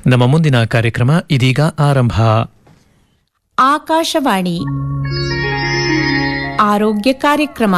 ನಮ್ಮ ಮುಂದಿನ ಕಾರ್ಯಕ್ರಮ ಇದೀಗ ಆರಂಭ ಆಕಾಶವಾಣಿ ಆರೋಗ್ಯ ಕಾರ್ಯಕ್ರಮ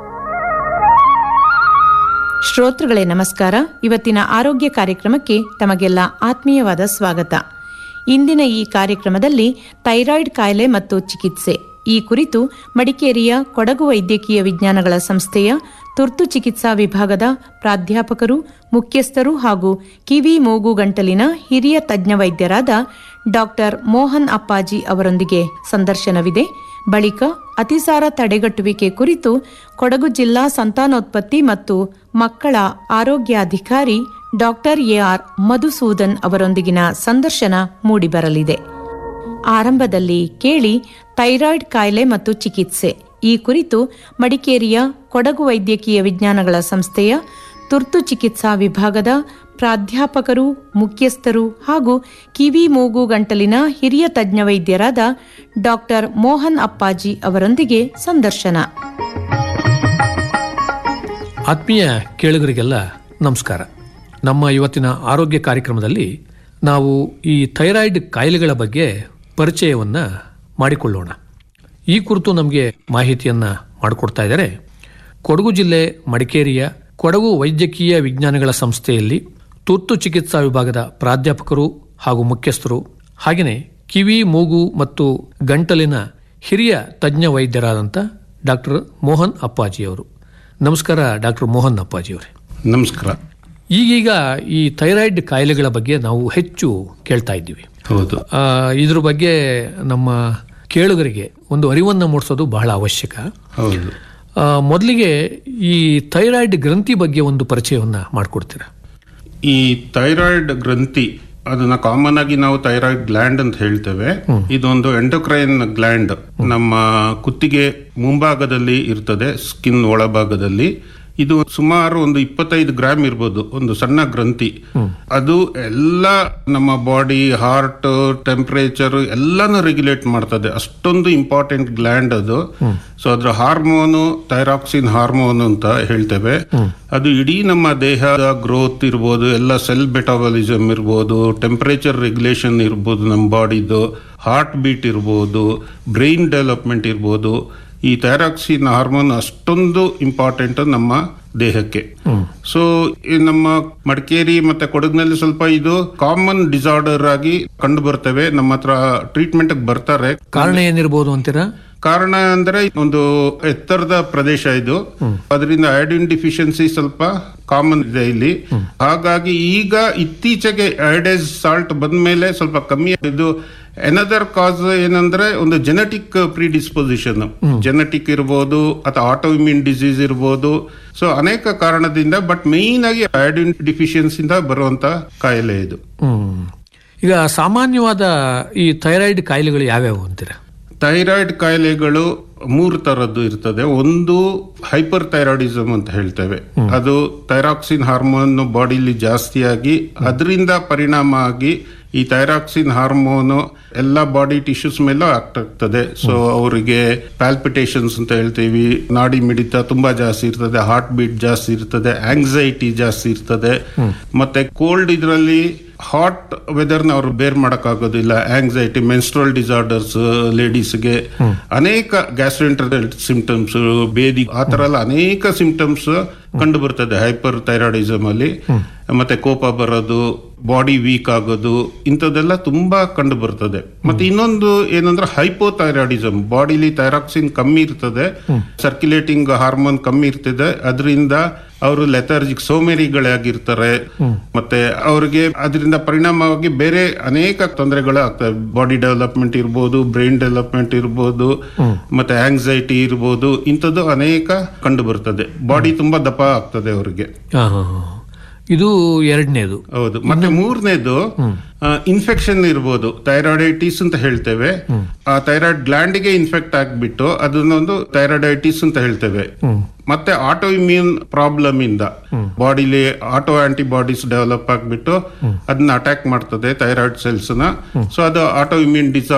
ಶ್ರೋತೃಗಳೇ ನಮಸ್ಕಾರ ಇವತ್ತಿನ ಆರೋಗ್ಯ ಕಾರ್ಯಕ್ರಮಕ್ಕೆ ತಮಗೆಲ್ಲ ಆತ್ಮೀಯವಾದ ಸ್ವಾಗತ ಇಂದಿನ ಈ ಕಾರ್ಯಕ್ರಮದಲ್ಲಿ ಥೈರಾಯ್ಡ್ ಕಾಯಿಲೆ ಮತ್ತು ಚಿಕಿತ್ಸೆ ಈ ಕುರಿತು ಮಡಿಕೇರಿಯ ಕೊಡಗು ವೈದ್ಯಕೀಯ ವಿಜ್ಞಾನಗಳ ಸಂಸ್ಥೆಯ ತುರ್ತು ಚಿಕಿತ್ಸಾ ವಿಭಾಗದ ಪ್ರಾಧ್ಯಾಪಕರು ಮುಖ್ಯಸ್ಥರು ಹಾಗೂ ಕಿವಿ ಮೂಗು ಗಂಟಲಿನ ಹಿರಿಯ ತಜ್ಞ ವೈದ್ಯರಾದ ಡಾಕ್ಟರ್ ಮೋಹನ್ ಅಪ್ಪಾಜಿ ಅವರೊಂದಿಗೆ ಸಂದರ್ಶನವಿದೆ ಬಳಿಕ ಅತಿಸಾರ ತಡೆಗಟ್ಟುವಿಕೆ ಕುರಿತು ಕೊಡಗು ಜಿಲ್ಲಾ ಸಂತಾನೋತ್ಪತ್ತಿ ಮತ್ತು ಮಕ್ಕಳ ಆರೋಗ್ಯಾಧಿಕಾರಿ ಡಾಕ್ಟರ್ ಎಆರ್ ಮಧುಸೂದನ್ ಅವರೊಂದಿಗಿನ ಸಂದರ್ಶನ ಮೂಡಿಬರಲಿದೆ ಆರಂಭದಲ್ಲಿ ಕೇಳಿ ಥೈರಾಯ್ಡ್ ಕಾಯಿಲೆ ಮತ್ತು ಚಿಕಿತ್ಸೆ ಈ ಕುರಿತು ಮಡಿಕೇರಿಯ ಕೊಡಗು ವೈದ್ಯಕೀಯ ವಿಜ್ಞಾನಗಳ ಸಂಸ್ಥೆಯ ತುರ್ತು ಚಿಕಿತ್ಸಾ ವಿಭಾಗದ ಪ್ರಾಧ್ಯಾಪಕರು ಮುಖ್ಯಸ್ಥರು ಹಾಗೂ ಕಿವಿ ಮೂಗು ಗಂಟಲಿನ ಹಿರಿಯ ತಜ್ಞ ವೈದ್ಯರಾದ ಡಾಕ್ಟರ್ ಮೋಹನ್ ಅಪ್ಪಾಜಿ ಅವರೊಂದಿಗೆ ಸಂದರ್ಶನ ಆತ್ಮೀಯ ಕೇಳುಗರಿಗೆಲ್ಲ ನಮಸ್ಕಾರ ನಮ್ಮ ಇವತ್ತಿನ ಆರೋಗ್ಯ ಕಾರ್ಯಕ್ರಮದಲ್ಲಿ ನಾವು ಈ ಥೈರಾಯ್ಡ್ ಕಾಯಿಲೆಗಳ ಬಗ್ಗೆ ಪರಿಚಯವನ್ನು ಮಾಡಿಕೊಳ್ಳೋಣ ಈ ಕುರಿತು ನಮಗೆ ಮಾಹಿತಿಯನ್ನು ಮಾಡಿಕೊಡ್ತಾ ಇದ್ದಾರೆ ಕೊಡಗು ಜಿಲ್ಲೆ ಮಡಿಕೇರಿಯ ಕೊಡಗು ವೈದ್ಯಕೀಯ ವಿಜ್ಞಾನಗಳ ಸಂಸ್ಥೆಯಲ್ಲಿ ತುರ್ತು ಚಿಕಿತ್ಸಾ ವಿಭಾಗದ ಪ್ರಾಧ್ಯಾಪಕರು ಹಾಗೂ ಮುಖ್ಯಸ್ಥರು ಹಾಗೆಯೇ ಕಿವಿ ಮೂಗು ಮತ್ತು ಗಂಟಲಿನ ಹಿರಿಯ ತಜ್ಞ ವೈದ್ಯರಾದಂಥ ಡಾಕ್ಟರ್ ಮೋಹನ್ ಅಪ್ಪಾಜಿಯವರು ನಮಸ್ಕಾರ ಡಾಕ್ಟರ್ ಮೋಹನ್ ಅಪ್ಪಾಜಿಯವರೇ ನಮಸ್ಕಾರ ಈಗೀಗ ಈ ಥೈರಾಯ್ಡ್ ಕಾಯಿಲೆಗಳ ಬಗ್ಗೆ ನಾವು ಹೆಚ್ಚು ಕೇಳ್ತಾ ಇದ್ದೀವಿ ಹೌದು ಆ, ಇದ್ರ ಬಗ್ಗೆ ನಮ್ಮ ಕೇಳುಗರಿಗೆ ಒಂದು ಅರಿವನ್ನು ಮೂಡಿಸೋದು ಬಹಳ ಅವಶ್ಯಕ ಹೌದು ಆ, ಮೊದಲಿಗೆ ಈ ಥೈರಾಯ್ಡ್ ಗ್ರಂಥಿ ಬಗ್ಗೆ ಒಂದು ಪರಿಚಯವನ್ನ ಮಾಡಿಕೊಡ್ತೀರಾ ಈ ಥೈರಾಯ್ಡ್ ಗ್ರಂಥಿ ಅದನ್ನ ಕಾಮನ್ ಆಗಿ ನಾವು ಥೈರಾಯ್ಡ್ ಗ್ಲ್ಯಾಂಡ್ ಅಂತ ಹೇಳ್ತೇವೆ ಇದೊಂದು ಎಂಡೋಕ್ರೈನ್ ಗ್ಲ್ಯಾಂಡ್ ನಮ್ಮ ಕುತ್ತಿಗೆ ಮುಂಭಾಗದಲ್ಲಿ ಇರ್ತದೆ ಸ್ಕಿನ್ ಒಳಭಾಗದಲ್ಲಿ ಇದು ಸುಮಾರು ಒಂದು ಇಪ್ಪತ್ತೈದು ಗ್ರಾಮ್ ಇರ್ಬೋದು ಒಂದು ಸಣ್ಣ ಗ್ರಂಥಿ ಅದು ಎಲ್ಲ ನಮ್ಮ ಬಾಡಿ ಹಾರ್ಟ್ ಟೆಂಪರೇಚರ್ ಎಲ್ಲಾನು ರೆಗ್ಯುಲೇಟ್ ಮಾಡ್ತದೆ ಅಷ್ಟೊಂದು ಇಂಪಾರ್ಟೆಂಟ್ ಗ್ಲ್ಯಾಂಡ್ ಅದು ಸೊ ಅದ್ರ ಹಾರ್ಮೋನು ಥೈರಾಕ್ಸಿನ್ ಹಾರ್ಮೋನ್ ಅಂತ ಹೇಳ್ತೇವೆ ಅದು ಇಡೀ ನಮ್ಮ ದೇಹದ ಗ್ರೋತ್ ಇರ್ಬೋದು ಎಲ್ಲ ಸೆಲ್ ಬೆಟಾಬಲಿಸಮ್ ಇರ್ಬೋದು ಟೆಂಪರೇಚರ್ ರೆಗ್ಯುಲೇಷನ್ ಇರ್ಬೋದು ನಮ್ಮ ಬಾಡಿದು ಹಾರ್ಟ್ ಬೀಟ್ ಇರ್ಬೋದು ಬ್ರೈನ್ ಡೆವಲಪ್ಮೆಂಟ್ ಇರ್ಬೋದು ಈ ಥೈರಾಕ್ಸಿನ್ ಹಾರ್ಮೋನ್ ಅಷ್ಟೊಂದು ಇಂಪಾರ್ಟೆಂಟ್ ನಮ್ಮ ದೇಹಕ್ಕೆ ಸೊ ನಮ್ಮ ಮಡಿಕೇರಿ ಮತ್ತೆ ಕೊಡಗಿನಲ್ಲಿ ಸ್ವಲ್ಪ ಇದು ಕಾಮನ್ ಡಿಸಾರ್ಡರ್ ಆಗಿ ಕಂಡು ಬರ್ತವೆ ನಮ್ಮ ಹತ್ರ ಟ್ರೀಟ್ಮೆಂಟ್ ಬರ್ತಾರೆ ಕಾರಣ ಏನಿರ್ಬೋದು ಅಂತೀರಾ ಕಾರಣ ಅಂದ್ರೆ ಒಂದು ಎತ್ತರದ ಪ್ರದೇಶ ಇದು ಅದರಿಂದ ಐಡಿನ್ ಡಿಫಿಷಿಯನ್ಸಿ ಸ್ವಲ್ಪ ಕಾಮನ್ ಇದೆ ಇಲ್ಲಿ ಹಾಗಾಗಿ ಈಗ ಇತ್ತೀಚೆಗೆ ಐಡೈಸ್ ಸಾಲ್ಟ್ ಬಂದ್ಮೇಲೆ ಸ್ವಲ್ಪ ಕಮ್ಮಿ ಇದು ಎನದರ್ ಕಾಸ್ ಏನಂದ್ರೆ ಒಂದು ಜೆನೆಟಿಕ್ ಪ್ರಿಡಿಸ್ಪೊಸಿಷನ್ ಜೆನೆಟಿಕ್ ಇರ್ಬೋದು ಅಥವಾ ಆಟೋ ಇಮ್ಯೂನ್ ಡಿಸೀಸ್ ಇರ್ಬೋದು ಸೊ ಅನೇಕ ಕಾರಣದಿಂದ ಬಟ್ ಮೇನ್ ಆಗಿ ಐಡಿನ್ ಡಿಫಿಷಿಯನ್ಸಿಂದ ಬರುವಂತ ಕಾಯಿಲೆ ಇದು ಹ್ಮ್ ಈಗ ಸಾಮಾನ್ಯವಾದ ಈ ಥೈರಾಯ್ಡ್ ಕಾಯಿಲೆಗಳು ಯಾವ್ಯಾವು ಅಂತೀರಾ ಥೈರಾಯ್ಡ್ ಕಾಯಿಲೆಗಳು ಮೂರು ತರದ್ದು ಇರ್ತದೆ ಒಂದು ಹೈಪರ್ ಥೈರಾಯ್ಡಿಸಮ್ ಅಂತ ಹೇಳ್ತೇವೆ ಅದು ಥೈರಾಕ್ಸಿನ್ ಹಾರ್ಮೋನ್ ಬಾಡಿಲಿ ಜಾಸ್ತಿಯಾಗಿ ಅದರಿಂದ ಪರಿಣಾಮ ಆಗಿ ಈ ಥೈರಾಕ್ಸಿನ್ ಹಾರ್ಮೋನು ಎಲ್ಲ ಬಾಡಿ ಟಿಶ್ಯೂಸ್ ಮೇಲೂ ಆಕ್ಟ್ ಆಗ್ತದೆ ಸೊ ಅವರಿಗೆ ಪ್ಯಾಲ್ಪಿಟೇಷನ್ಸ್ ಅಂತ ಹೇಳ್ತೀವಿ ನಾಡಿ ಮಿಡಿತ ತುಂಬಾ ಜಾಸ್ತಿ ಇರ್ತದೆ ಹಾರ್ಟ್ ಬೀಟ್ ಜಾಸ್ತಿ ಇರ್ತದೆ ಆಂಗ್ಸೈಟಿ ಜಾಸ್ತಿ ಇರ್ತದೆ ಮತ್ತೆ ಕೋಲ್ಡ್ ಇದರಲ್ಲಿ ಹಾಟ್ ವೆದರ್ನ ಅವರು ಬೇರ್ ಮಾಡೋಕ್ಕಾಗೋದಿಲ್ಲ ಆಂಗ್ಸೈಟಿ ಮೆನ್ಸ್ಟ್ರಲ್ ಡಿಸಾರ್ಡರ್ಸ್ ಲೇಡೀಸ್ಗೆ ಅನೇಕ ಗ್ಯಾಸ್ಟ್ರೆಂಟರಲ್ ಸಿಂಪ್ಟಮ್ಸ್ ಬೇದಿ ಆ ತರ ಎಲ್ಲ ಅನೇಕ ಸಿಂಪ್ಟಮ್ಸ್ ಕಂಡು ಬರ್ತದೆ ಹೈಪರ್ ಥೈರಾಯ್ಡಿಸಮ್ ಅಲ್ಲಿ ಮತ್ತೆ ಕೋಪ ಬರೋದು ಬಾಡಿ ವೀಕ್ ಆಗೋದು ಇಂಥದ್ದೆಲ್ಲ ತುಂಬಾ ಕಂಡು ಬರ್ತದೆ ಮತ್ತೆ ಇನ್ನೊಂದು ಏನಂದ್ರೆ ಹೈಪೋಥೈರಾಯ್ಡಿಸಮ್ ಬಾಡಿಲಿ ಥೈರಾಕ್ಸಿನ್ ಕಮ್ಮಿ ಇರ್ತದೆ ಸರ್ಕ್ಯುಲೇಟಿಂಗ್ ಹಾರ್ಮೋನ್ ಕಮ್ಮಿ ಇರ್ತದೆ ಅದರಿಂದ ಅವರು ಲೆಥರ್ಜಿಕ್ ಸೋಮೇರಿಗಳಾಗಿರ್ತಾರೆ ಮತ್ತೆ ಅವರಿಗೆ ಅದರಿಂದ ಪರಿಣಾಮವಾಗಿ ಬೇರೆ ಅನೇಕ ತೊಂದರೆಗಳು ಆಗ್ತವೆ ಬಾಡಿ ಡೆವಲಪ್ಮೆಂಟ್ ಇರ್ಬೋದು ಬ್ರೈನ್ ಡೆವಲಪ್ಮೆಂಟ್ ಇರ್ಬೋದು ಮತ್ತೆ ಆಂಗ್ಸೈಟಿ ಇರ್ಬೋದು ಇಂಥದ್ದು ಅನೇಕ ಕಂಡು ಬರ್ತದೆ ಬಾಡಿ ತುಂಬಾ ದಪ್ಪ ಆಗ್ತದೆ ಅವರಿಗೆ ಹಾ, ಹಾ, ಹಾ. ಇದು ಎರಡನೇದು ಹೌದು ಮತ್ತೆ ಮೂರನೇದು ಇನ್ಫೆಕ್ಷನ್ ಇರ್ಬೋದು ಥೈರಾಯ್ಡೈಟಿಸ್ ಅಂತ ಹೇಳ್ತೇವೆ ಆ ಥೈರಾಯ್ಡ್ ಗ್ಲ್ಯಾಂಡ್ಗೆ ಇನ್ಫೆಕ್ಟ್ ಆಗ್ಬಿಟ್ಟು ಅದನ್ನೊಂದು ಥೈರಾಯ್ಡೈಟಿಸ್ ಅಂತ ಹೇಳ್ತೇವೆ ಮತ್ತೆ ಆಟೋ ಇಮ್ಯೂನ್ ಪ್ರಾಬ್ಲಮ್ ಇಂದ ಬಾಡಿಲಿ ಆಟೋ ಆಂಟಿಬಾಡೀಸ್ ಡೆವಲಪ್ ಆಗ್ಬಿಟ್ಟು ಅದನ್ನ ಅಟ್ಯಾಕ್ ಮಾಡ್ತದೆ ಥೈರಾಯ್ಡ್ ಸೆಲ್ಸ್ ನ ಸೊ ಅದು ಆಟೋ ಇಮ್ಯೂನ್ ಡಿಸಾರ್ಡರ್